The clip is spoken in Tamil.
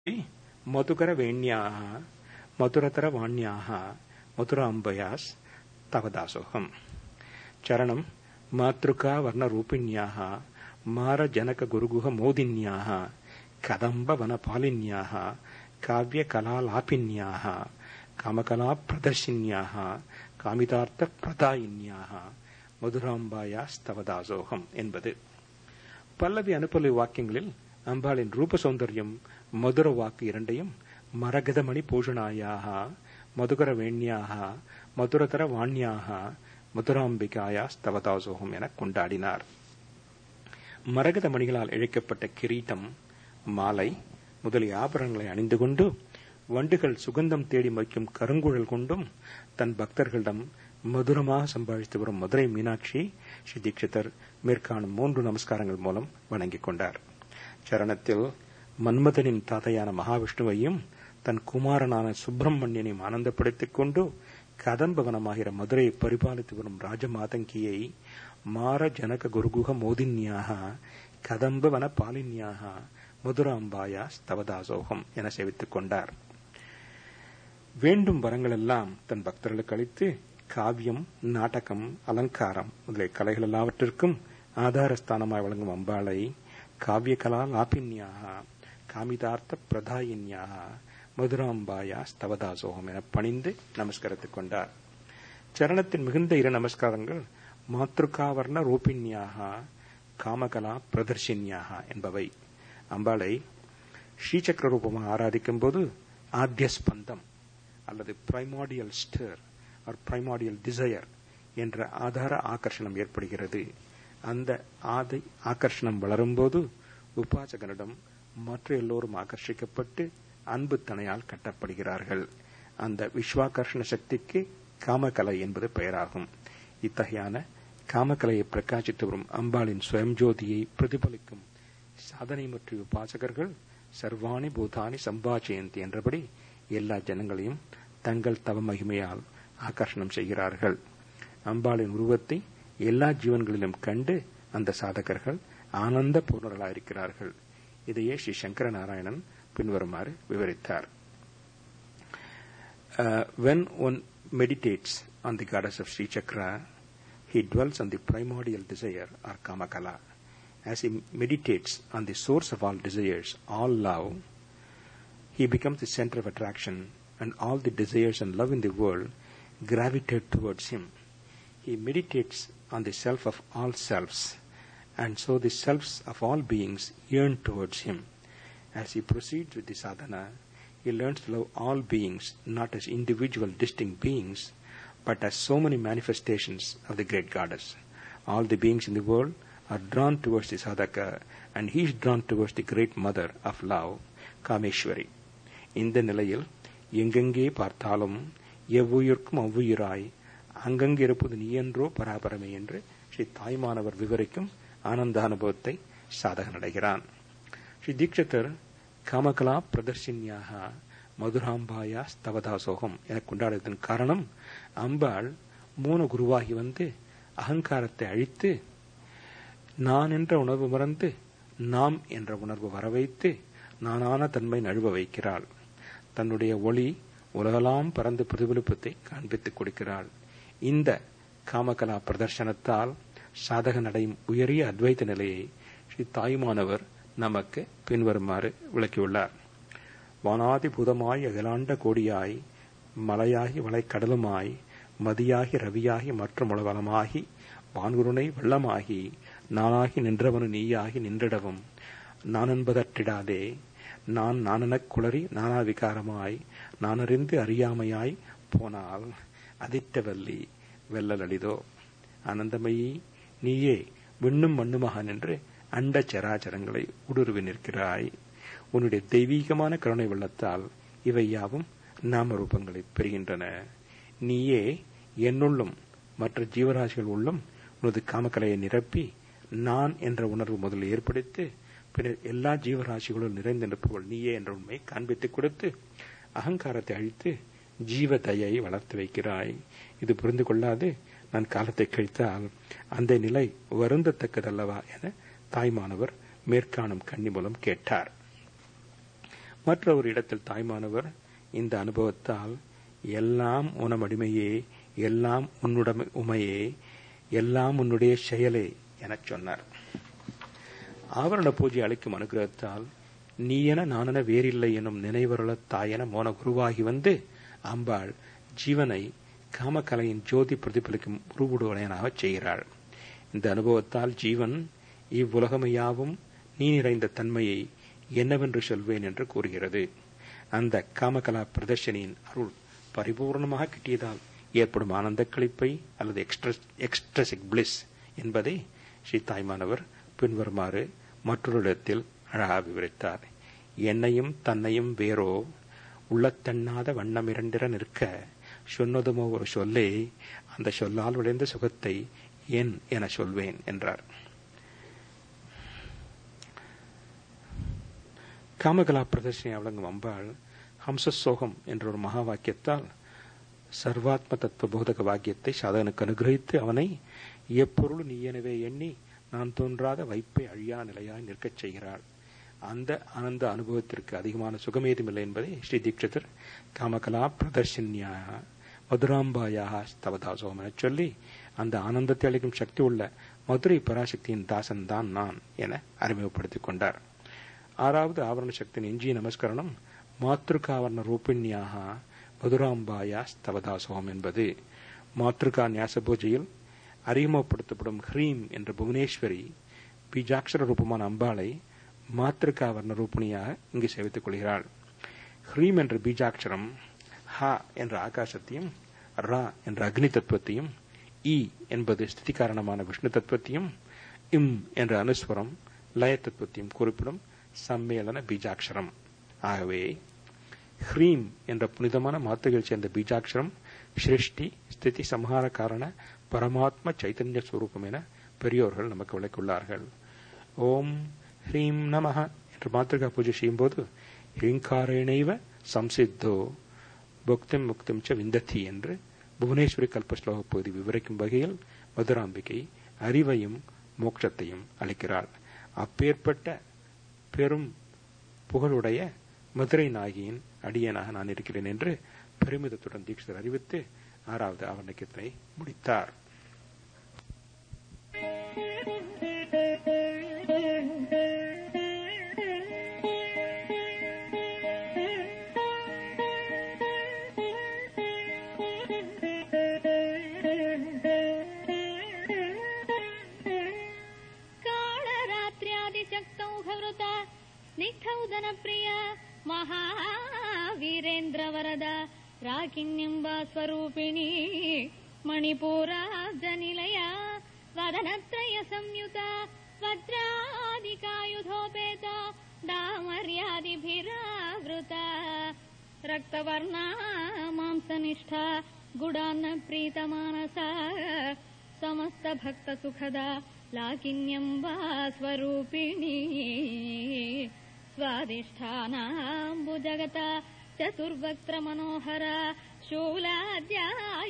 मधुकरवेण्याः मधुरतरवाण्याः मधुराम्बयास् तव दासोऽहम् चरणम् मातृकावर्णरूपिण्याः मारजनकगुरुगुहमोदिन्याः कदम्बवनपालिन्याः काव्यकलालापिन्याः कामकलाप्रदर्शिन्याः காமிதார்த்தப்பிரதாயின்யாக மதுராம்பாயாஸ்தவ தாசோகம் என்பது பல்லவி அனுப்பல்லவி வாக்கியங்களில் அம்பாளின் ரூப சௌந்தர்யம் மதுர வாக்கு இரண்டையும் மரகதமணி பூஷணாயாக மதுகர வேண்யாக மதுரதர வாண்யாக மதுராம்பிகாயா ஸ்தவதாசோகம் என கொண்டாடினார் மரகத மணிகளால் இழைக்கப்பட்ட கிரீட்டம் மாலை முதலிய ஆபரணங்களை அணிந்து கொண்டு வண்டுகள் சுகந்தம் தேடி வைக்கும் கருங்குழல் கொண்டும் தன் பக்தர்களிடம் மதுரமாக சம்பாதித்து வரும் மதுரை மீனாட்சி ஸ்ரீ தீட்சிதர் மேற்காணும் மூன்று நமஸ்காரங்கள் மூலம் வணங்கிக் கொண்டார் சரணத்தில் மன்மதனின் தாதையான மகாவிஷ்ணுவையும் தன் குமாரனான சுப்பிரமணியனையும் ஆனந்தப்படுத்திக் கொண்டு கதம்பவனமாகிற மதுரையை பரிபாலித்து வரும் ராஜமாதங்கியை மார ஜனக குருகுக மோதின்யாக கதம்பவன பாலின்யாக மதுராம்பாயா ஸ்தவதாசோகம் என சேவித்துக் கொண்டார் வேண்டும் வரங்களெல்லாம் தன் பக்தர்களுக்கு அளித்து காவியம் நாடகம் அலங்காரம் முதலிய கலைகள் எல்லாவற்றிற்கும் ஆதாரஸ்தானமாய் வழங்கும் அம்பாளை காவிய கலா லாபின்யாக காமிதார்த்த பிரதாயின்யாக மதுராம்பாயா ஸ்தவதாசோகம் என பணிந்து நமஸ்கரித்துக் கொண்டார் சரணத்தின் மிகுந்த இரு நமஸ்காரங்கள் மாத்ருகாவர்ண ரூபின்யாக காமகலா பிரதர்ஷின்யாக என்பவை அம்பாளை ஸ்ரீசக்கர ரூபமாக ஆராதிக்கும் போது ஆத்திய ஸ்பந்தம் அல்லது பிரைமாடியல் ஸ்டர் ஆர் பிரைமாடியல் டிசையர் என்ற ஆதார ஆகர்ஷணம் ஏற்படுகிறது அந்த ஆதை ஆகர்ஷணம் வளரும்போது உபாசகனிடம் மற்ற எல்லோரும் ஆகர்ஷிக்கப்பட்டு அன்பு தனையால் கட்டப்படுகிறார்கள் அந்த விஸ்வாகர்ஷண சக்திக்கு காமகலை என்பது பெயராகும் இத்தகையான காமக்கலையை பிரகாசித்து வரும் அம்பாளின் சுயம்ஜோதியை பிரதிபலிக்கும் சாதனை மற்றும் உபாசகர்கள் சர்வாணி பூதானி சம்பாச்சயந்தி என்றபடி எல்லா ஜனங்களையும் தங்கள் தவ மகிமையால் ஆகர்ஷணம் செய்கிறார்கள் அம்பாளின் உருவத்தை எல்லா ஜீவன்களிலும் கண்டு அந்த சாதகர்கள் ஆனந்த பூர்ணர்களாயிருக்கிறார்கள் இதையே ஸ்ரீ சங்கர நாராயணன் பின்வருமாறு விவரித்தார் when one meditates on the goddess of Sri Chakra, he dwells on the primordial desire or Kamakala. As he meditates on the source of all desires, all love, he becomes the center of attraction and all the desires and love in the world gravitate towards him. He meditates on the self of all selves and so the selves of all beings yearn towards him. As he proceeds with the sadhana, he learns to love all beings not as individual distinct beings, but as so many manifestations of the great goddess. All the beings in the world are drawn towards the sadhaka, and he is drawn towards the great mother of love, Kameshwari. இந்த நிலையில் எங்கெங்கே பார்த்தாலும் எவ்வுயிர்க்கும் அவ்வுயிராய் அங்கங்கே இருப்பது நீயன்றோ பராபரமே என்று ஸ்ரீ தாய்மானவர் விவரிக்கும் ஆனந்த அனுபவத்தை சாதகன் அடைகிறான் ஸ்ரீ தீட்சிதர் காமகலா பிரதர்ஷினியாக மதுராம்பாயா ஸ்தவதாசோகம் என கொண்டாடுவதன் காரணம் அம்பாள் மூணு குருவாகி வந்து அகங்காரத்தை அழித்து நான் என்ற உணர்வு மறந்து நாம் என்ற உணர்வு வரவைத்து நானான தன்மை நழுவ வைக்கிறாள் தன்னுடைய ஒளி உலகலாம் பறந்து பிரதிபலிப்பத்தை காண்பித்துக் கொடுக்கிறாள் இந்த காமகலா பிரதர்சனத்தால் சாதகன் அடையும் உயரிய அத்வைத்த நிலையை ஸ்ரீ தாய்மானவர் நமக்கு பின்வருமாறு விளக்கியுள்ளார் வானாதி புதமாய் அகிலாண்ட கோடியாய் மலையாகி வளைக்கடலுமாய் மதியாகி ரவியாகி மற்றும் உலகலமாகி வான்குருணை வெள்ளமாகி நானாகி நின்றவனு நீயாகி நின்றிடவும் நான் என்பதற்றிடாதே நான் நானெனக் குளறி நானா விகாரமாய் நானறிந்து அறியாமையாய் போனால் அதிர்ஷ்டவல்லி வெல்லல் அளிதோ ஆனந்தமயி நீயே விண்ணும் மண்ணுமாக நின்று அண்ட சராச்சரங்களை ஊடுருவி நிற்கிறாய் உன்னுடைய தெய்வீகமான கருணை வெள்ளத்தால் இவை யாவும் நாம ரூபங்களை பெறுகின்றன நீயே என்னுள்ளும் மற்ற ஜீவராசிகள் உள்ளும் உனது காமக்கலையை நிரப்பி நான் என்ற உணர்வு முதலில் ஏற்படுத்தி பின்னர் எல்லா ஜீவராசிகளும் நிறைந்து நிற்பவள் நீயே என்ற உண்மை காண்பித்துக் கொடுத்து அகங்காரத்தை அழித்து ஜீவ தயை வளர்த்து வைக்கிறாய் இது புரிந்து கொள்ளாது நான் காலத்தை கழித்தால் அந்த நிலை வருந்தத்தக்கதல்லவா என தாய்மானவர் மேற்காணும் கன்னி மூலம் கேட்டார் மற்ற ஒரு இடத்தில் தாய்மானவர் இந்த அனுபவத்தால் எல்லாம் உனமடிமையே எல்லாம் உன்னுடமை உமையே எல்லாம் உன்னுடைய செயலே எனச் சொன்னார் ஆவரண பூஜை அளிக்கும் அனுகிரகத்தால் நீ என நானென வேறில்லை எனும் நினைவருள தாயென மோன குருவாகி வந்து அம்பாள் ஜீவனை காமக்கலையின் ஜோதி பிரதிபலிக்கும் உருவுடையனாகச் செய்கிறாள் இந்த அனுபவத்தால் ஜீவன் இவ்வுலகமையாவும் நீ நிறைந்த தன்மையை என்னவென்று சொல்வேன் என்று கூறுகிறது அந்த காமகலா பிரதர்ஷனியின் அருள் பரிபூர்ணமாக கிட்டியதால் ஏற்படும் ஆனந்த கழிப்பை அல்லது எக்ஸ்ட்ரசிக் பிளிஸ் என்பதை ஸ்ரீ தாய்மானவர் பின்வருமாறு மற்றொரு இடத்தில் அழகாக விவரித்தார் என்னையும் தன்னையும் வேறோ உள்ளத்தண்ணாத வண்ணம் இரண்டிர நிற்க சொன்னதுமோ ஒரு சொல்லே அந்த சொல்லால் விளைந்த சுகத்தை என் என சொல்வேன் என்றார் காமகலா பிரதர்ஷனை வழங்கும் அம்பாள் ஹம்சசோகம் என்ற ஒரு மகா வாக்கியத்தால் சர்வாத்ம தத்துவ போதக வாக்கியத்தை சாதகனுக்கு அனுகிரகித்து அவனை எப்பொருள் நீ எனவே எண்ணி நான் தோன்றாத வைப்பை அழியா நிலையாய் நிற்கச் செய்கிறாள் அந்த ஆனந்த அனுபவத்திற்கு அதிகமான சுகமேதுமில்லை என்பதை ஸ்ரீ தீட்சிதர் காமகலா பிரதர்ஷன்யாக மதுராம்பாயாக ஸ்தவதாசோகம் என சொல்லி அந்த ஆனந்தத்தை அளிக்கும் சக்தி உள்ள மதுரை பராசக்தியின் தாசன் தான் நான் என அறிமுகப்படுத்திக் கொண்டார் ஆறாவது ஆவரண சக்தியின் எஞ்சிய நமஸ்கரணம் மாத்திருக்காவரண ரூபிணியாக மதுராம்பாயா ஸ்தவதாசோகம் என்பது மாத்திருக்கா ஞாச பூஜையில் அறிமுகப்படுத்தப்படும் ஹ்ரீம் என்ற புவனேஸ்வரி பீஜாட்சர ரூபமான அம்பாளை மாத்திருக்காவர்ண ரூபிணியாக இங்கு சேவித்துக் கொள்கிறாள் ஹ்ரீம் என்ற பீஜாட்சரம் ஹா என்ற ஆகாசத்தையும் ரா என்ற அக்னி தத்துவத்தையும் இ என்பது ஸ்திதி காரணமான விஷ்ணு தத்துவத்தையும் இம் என்ற அனுஸ்வரம் லய தத்துவத்தையும் குறிப்பிடும் சம்மேளன பீஜாட்சரம் ஆகவே ஹ்ரீம் என்ற புனிதமான மாத்திரைகள் சேர்ந்த பீஜாட்சரம் சிருஷ்டி ஸ்திதி சம்ஹார காரண பரமாத்ம சைத்தன்ய ஸ்வரூபம் என பெரியோர்கள் நமக்கு விளக்குள்ளார்கள் ஓம் ஹ்ரீம் நமஹ என்று மாத்திருகா பூஜை செய்யும்போது ஹிங்காரேணைவ சம்சித்தோ புக்திம் முக்திம் ச விந்தத்தி என்று புவனேஸ்வரி கல்பஸ்லோக பகுதி விவரிக்கும் வகையில் மதுராம்பிகை அறிவையும் மோட்சத்தையும் அளிக்கிறாள் அப்பேற்பட்ட பெரும் புகழுடைய மதுரை நாகியின் அடியனாக நான் இருக்கிறேன் என்று பெருமிதத்துடன் தீட்சிதர் அறிவித்து ஆறாவது ஆவணக்கத்தை முடித்தார் काळरात्र्यादिशक्तौ स्निग्धौदनप्रिय महावीरेन्द्रवरद राकिन्यम्बा स्वरूपिणी मणिपूराब्जनिलया वदनत्रय संयुता वज्रादिकायुधोपेता डामर्यादिभिरावृता रक्तवर्णा मांसनिष्ठा गुडान्न प्रीतमानसा समस्तभक्तसुखदा लाकिन्यम्बा स्वरूपिणी स्वादिष्ठानाम्बुजगता चतुर्वक्त्रमनोहरा शूलाद्या